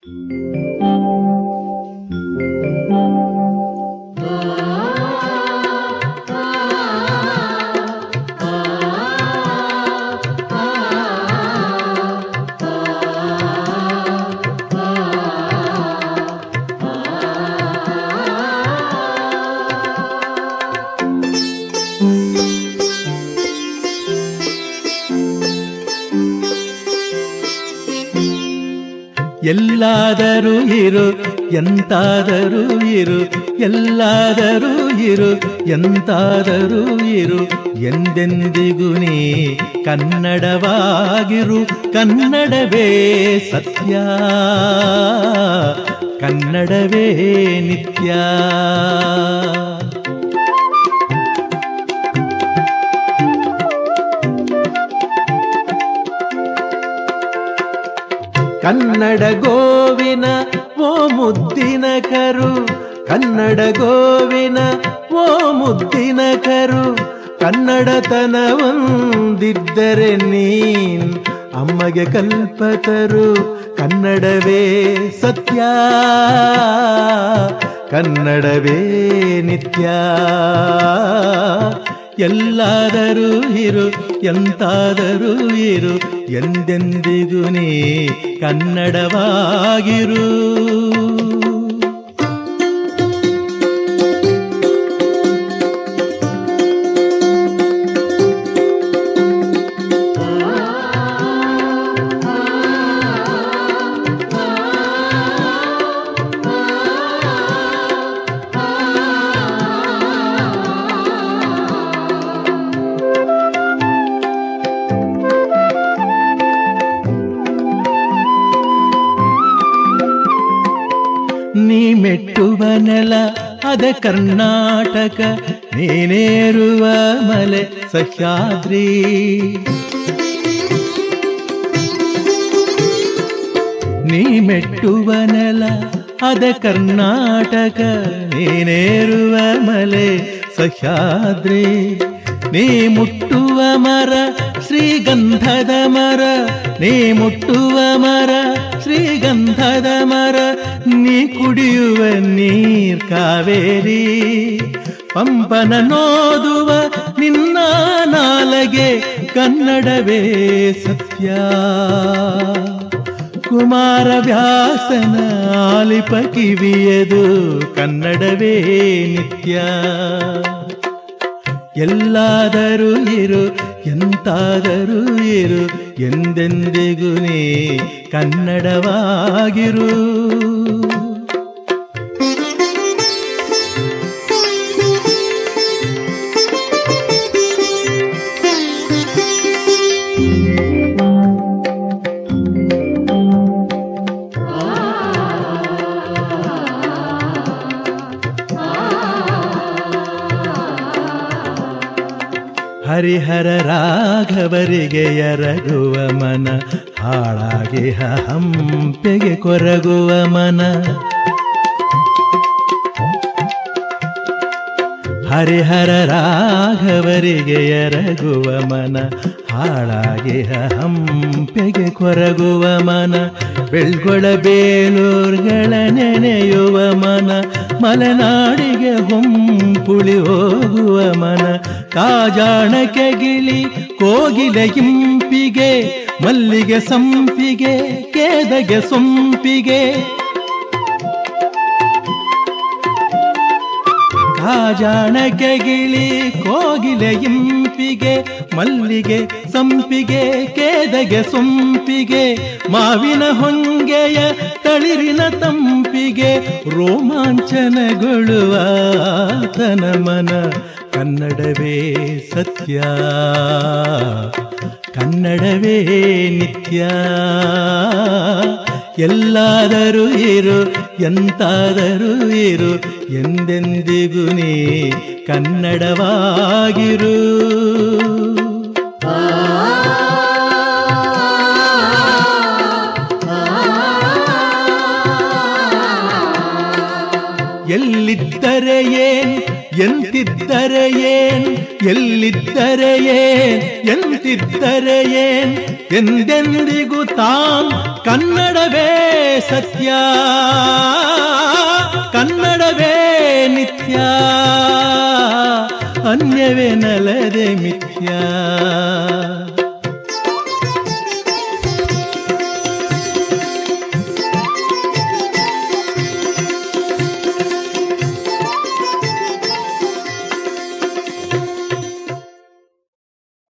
ಎಲ್ಲಾದರೂ ಇರು ಎಂತಾದರೂ ಇರು ಎಲ್ಲಾದರೂ ಇರು ಎಂತಾದರೂ ಇರು ಎಂದೆಂದಿಗೂ ನೀ ಕನ್ನಡವಾಗಿರು ಕನ್ನಡವೇ ಸತ್ಯ ಕನ್ನಡವೇ ನಿತ್ಯ ಕನ್ನಡ ಗೋವಿನ ಓ ಮುದ್ದಿನ ಕರು ಕನ್ನಡ ಗೋವಿನ ಓ ಮುದ್ದಿನ ಕರು ಕನ್ನಡತನವೊಂದಿದ್ದರೆ ನೀನ್ ಅಮ್ಮಗೆ ಕಲ್ಪತರು ಕನ್ನಡವೇ ಸತ್ಯ ಕನ್ನಡವೇ ನಿತ್ಯ ಎಲ್ಲಾದರೂ ಇರು ಎಂತಾದರೂ ಇರು ಎಂದೆಂದಿಗೂ ನೀ ಕನ್ನಡವಾಗಿರು ನೀ ಮೆಟ್ಟುವ ನೆಲ ಅದ ಕರ್ನಾಟಕ ನೀನೇರುವ ಮಲೆ ಸಹ್ಯಾದ್ರಿ ನೀ ಮೆಟ್ಟುವ ನೆಲ ಅದ ಕರ್ನಾಟಕ ನೀನೇರುವ ಮಲೆ ಸಹ್ಯಾದ್ರಿ ನೀ ಮುಟ್ಟುವ ಮರ ಶ್ರೀಗಂಧದ ಮರ ನೀ ಮುಟ್ಟುವ ಮರ ಶ್ರೀಗಂಧದ ಮರ ನೀ ಕುಡಿಯುವ ನೀರ್ ಕಾವೇರಿ ಪಂಪನ ನೋದುವ ನಿನ್ನ ನಾಲಗೆ ಕನ್ನಡವೇ ಸತ್ಯ ಕುಮಾರ ವ್ಯಾಸನ ಆಲಿಪ ಕಿವಿಯದು ಕನ್ನಡವೇ ನಿತ್ಯ ಎಲ್ಲಾದರೂ ಇರು ಎಂತಾದರೂ ಇರು ಎಂದೆಂದಿಗೂ ನೀ ಕನ್ನಡವಾಗಿರು ಹರಿಹರ ರಾಘವರಿಗೆ ಎರಗುವ ಮನ ಹಾಳಾಗಿ ಹಂಪೆಗೆ ಕೊರಗುವ ಮನ ಹರಿಹರ ರಾಘವರಿಗೆ ಎರಗುವ ಮನ ಹಾಳಾಗಿ ಹಂಪೆಗೆ ಕೊರಗುವ ಮನ ಬೆಳ್ಗೊಳ ಬೇಲೂರ್ಗಳ ನೆನೆಯುವ ಮನ ಮಲೆನಾಡಿಗೆ ಹೊಂಪುಳಿ ಹೋಗುವ ಮನ ಕಾಜಾಣಕ್ಕೆ ಗಿಳಿ ಕೋಗಿಲ ಇಂಪಿಗೆ ಮಲ್ಲಿಗೆ ಸಂಪಿಗೆ ಕೇದಗೆ ಸೊಂಪಿಗೆ ಕಾಜಾಣಕ್ಕೆ ಗಿಳಿ ಕೋಗಿಲೆ ಇಂಪಿಗೆ ಮಲ್ಲಿಗೆ ಸಂಪಿಗೆ ಕೇದಗೆ ಸೊಂಪಿಗೆ ಮಾವಿನ ಹೊಂಗೆಯ ತಳಿರಿನ ತಂಪಿಗೆ ರೋಮಾಂಚನಗೊಳ್ಳುವ ತನ ಮನ ಕನ್ನಡವೇ ಸತ್ಯ ಕನ್ನಡವೇ ನಿತ್ಯ ಎಲ್ಲಾದರೂ ಇರು ಎಂತಾದರೂ ಇರು ಎಂದೆಂದಿಗೂ ನೀ ಕನ್ನಡವಾಗಿರು ಎಲ್ಲಿದ್ದರೆ ಏನ್ ಎಂತಿದ್ದರೆ ಏನ್ ಎಲ್ಲಿದ್ದರೆ ಏನ್ ಎಂತಿದ್ದರೆ ಏನ್ ಎಂದೆಂದಿಗೂ ತಾನ್ ಕನ್ನಡವೇ ಸತ್ಯ ಕನ್ನಡವೇ ನಿತ್ಯ ಅನ್ಯವೇ ನಲದೆ ಮಿಥ್ಯ